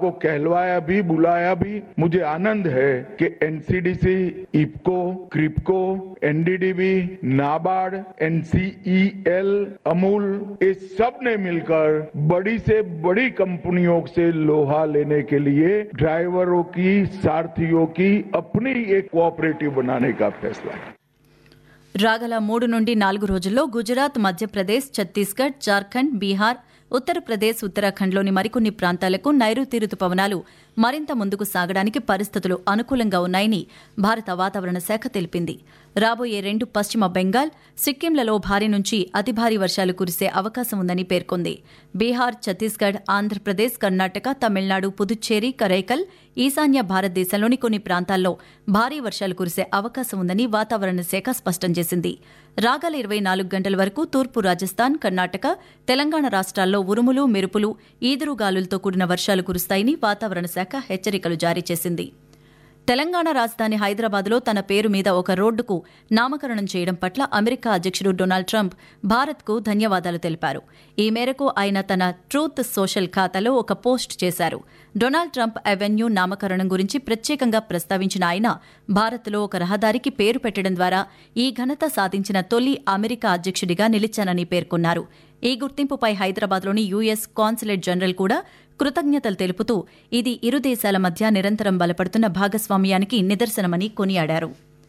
को कहलवाया भी बुलाया भी मुझे आनंद है कि NCDC IFFCO KRIBHCO NDDB NABARD NCEL Amul इस सब ने मिलकर बड़ी से बड़ी कंपनियों से लोहा लेने के लिए ड्राइवरों की सारथियों की अपनी एक कोऑपरेटिव बनाने का फैसला है రాగల మూడు నుండి నాలుగు రోజుల్లో గుజరాత్ మధ్యప్రదేశ్ ఛత్తీస్గఢ్ జార్ఖండ్ బీహార్ ఉత్తరప్రదేశ్ ఉత్తరాఖండ్లోని మరికొన్ని ప్రాంతాలకు నైరుతి రుతుపవనాలు మరింత ముందుకు సాగడానికి పరిస్థితులు అనుకూలంగా ఉన్నాయని భారత వాతావరణ శాఖ తెలిపింది రాబోయే రెండు పశ్చిమ బెంగాల్ సిక్కింలలో భారీ నుంచి అతి భారీ వర్షాలు కురిసే అవకాశం ఉందని పేర్కొంది బీహార్ ఛత్తీస్గఢ్ ఆంధ్రప్రదేశ్ కర్ణాటక తమిళనాడు పుదుచ్చేరి కరైకల్ ఈశాన్య భారతదేశంలోని కొన్ని ప్రాంతాల్లో భారీ వర్షాలు కురిసే అవకాశం ఉందని వాతావరణ శాఖ స్పష్టం చేసింది రాగల ఇరవై నాలుగు గంటల వరకు తూర్పు రాజస్థాన్ కర్ణాటక తెలంగాణ రాష్ట్రాల్లో ఉరుములు మెరుపులు ఈదురుగాలులతో కూడిన వర్షాలు కురుస్తాయని వాతావరణ శాఖ హెచ్చరికలు జారీ చేసింది తెలంగాణ రాజధాని హైదరాబాద్లో తన పేరు మీద ఒక రోడ్డుకు నామకరణం చేయడం పట్ల అమెరికా అధ్యక్షుడు డొనాల్డ్ ట్రంప్ భారత్కు ధన్యవాదాలు తెలిపారు ఈ మేరకు ఆయన తన ట్రూత్ సోషల్ ఖాతాలో ఒక పోస్ట్ చేశారు డొనాల్డ్ ట్రంప్ అవెన్యూ నామకరణం గురించి ప్రత్యేకంగా ప్రస్తావించిన ఆయన భారత్లో ఒక రహదారికి పేరు పెట్టడం ద్వారా ఈ ఘనత సాధించిన తొలి అమెరికా అధ్యక్షుడిగా నిలిచానని పేర్కొన్నారు ఈ గుర్తింపుపై హైదరాబాద్లోని యూఎస్ కాన్సులేట్ జనరల్ కూడా కృతజ్ఞతలు తెలుపుతూ ఇది ఇరు దేశాల మధ్య నిరంతరం బలపడుతున్న భాగస్వామ్యానికి నిదర్శనమని కొనియాడారు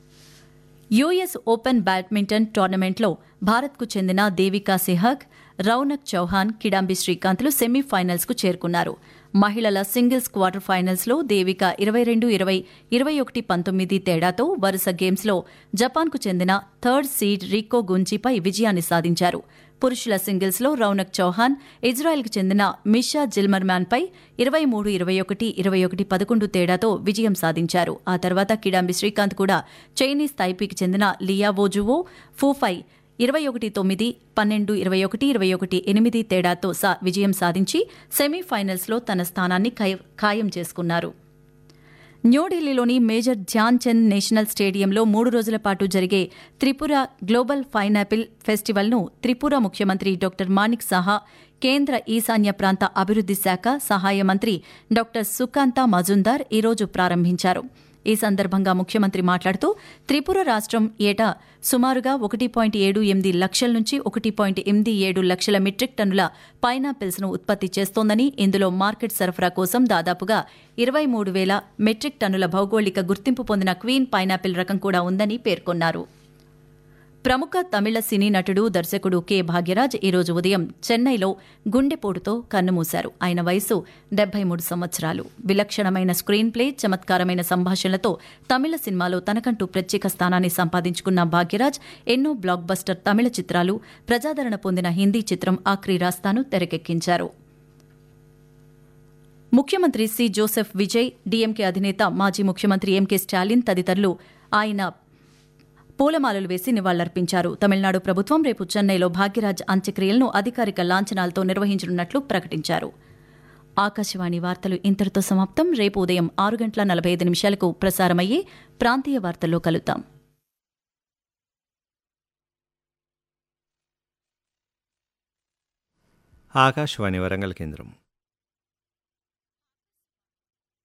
యూఎస్ ఓపెన్ బ్యాడ్మింటన్ టోర్నమెంట్లో భారత్కు చెందిన దేవికా సెహగ్ రౌనక్ చౌహాన్ కిడాంబి శ్రీకాంత్లు సెమీఫైనల్స్కు చేరుకున్నారు మహిళల సింగిల్స్ క్వార్టర్ ఫైనల్స్లో దేవిక ఇరవై రెండు ఇరవై ఇరవై ఒకటి పంతొమ్మిది తేడాతో వరుస గేమ్స్లో జపాన్కు చెందిన థర్డ్ సీడ్ రీకో గుంజీపై విజయాన్ని సాధించారు పురుషుల సింగిల్స్లో రౌనక్ చౌహాన్ ఇజ్రాయెల్కు చెందిన మిషా జిల్మర్మ్యాన్పై ఇరవై మూడు ఇరవై ఒకటి ఇరవై ఒకటి పదకొండు తేడాతో విజయం సాధించారు ఆ తర్వాత కిడాంబి శ్రీకాంత్ కూడా చైనీస్ తైపీకి చెందిన లియా వోజువో ఫూఫై ఇరవై ఒకటి తొమ్మిది పన్నెండు ఇరవై ఒకటి ఇరవై ఒకటి ఎనిమిది తేడాతో సా విజయం సాధించి సెమీఫైనల్స్లో తన స్థానాన్ని ఖాయం చేసుకున్నారు న్యూఢిల్లీలోని మేజర్ ధ్యాన్ చంద్ నేషనల్ స్టేడియంలో మూడు రోజుల పాటు జరిగే త్రిపుర గ్లోబల్ పైనాపిల్ ఫెస్టివల్ను త్రిపుర ముఖ్యమంత్రి డాక్టర్ మాణిక్ సహా కేంద్ర ఈశాన్య ప్రాంత అభివృద్ది శాఖ సహాయ మంత్రి డాక్టర్ సుకాంత మజుందార్ ఈరోజు ప్రారంభించారు ఈ సందర్భంగా ముఖ్యమంత్రి మాట్లాడుతూ త్రిపుర రాష్ట్రం ఏటా సుమారుగా ఒకటి పాయింట్ ఏడు ఎనిమిది లక్షల నుంచి ఒకటి పాయింట్ ఎనిమిది ఏడు లక్షల మెట్రిక్ టన్నుల పైనాపిల్స్ ను ఉత్పత్తి చేస్తోందని ఇందులో మార్కెట్ సరఫరా కోసం దాదాపుగా ఇరవై మూడు వేల మెట్రిక్ టన్నుల భౌగోళిక గుర్తింపు పొందిన క్వీన్ పైనాపిల్ రకం కూడా ఉందని పేర్కొన్నారు ప్రముఖ తమిళ సినీ నటుడు దర్శకుడు కె భాగ్యరాజ్ ఈరోజు ఉదయం చెన్నైలో గుండెపోటుతో కన్నుమూశారు ఆయన వయసు డెబ్బై మూడు సంవత్సరాలు విలక్షణమైన స్క్రీన్ ప్లే చమత్కారమైన సంభాషణలతో తమిళ సినిమాలో తనకంటూ ప్రత్యేక స్థానాన్ని సంపాదించుకున్న భాగ్యరాజ్ ఎన్నో బ్లాక్ బస్టర్ తమిళ చిత్రాలు ప్రజాదరణ పొందిన హిందీ చిత్రం ఆఖరి రాస్తాను తెరకెక్కించారు ముఖ్యమంత్రి సి జోసెఫ్ విజయ్ డీఎంకే అధినేత మాజీ ముఖ్యమంత్రి ఎంకే స్టాలిన్ తదితరులు ఆయన పూలమాలలు వేసి నివాళులర్పించారు తమిళనాడు ప్రభుత్వం రేపు చెన్నైలో భాగ్యరాజ్ అంత్యక్రియలను అధికారిక లాంఛనాలతో నిర్వహించనున్నట్లు ప్రకటించారు ఆకాశవాణి వార్తలు ఇంతటితో సమాప్తం రేపు ఉదయం ఆరు గంటల నలభై ఐదు నిమిషాలకు ప్రసారమయ్యే ప్రాంతీయ వార్తల్లో కలుద్దాం ఆకాశవాణి వరంగల్ కేంద్రం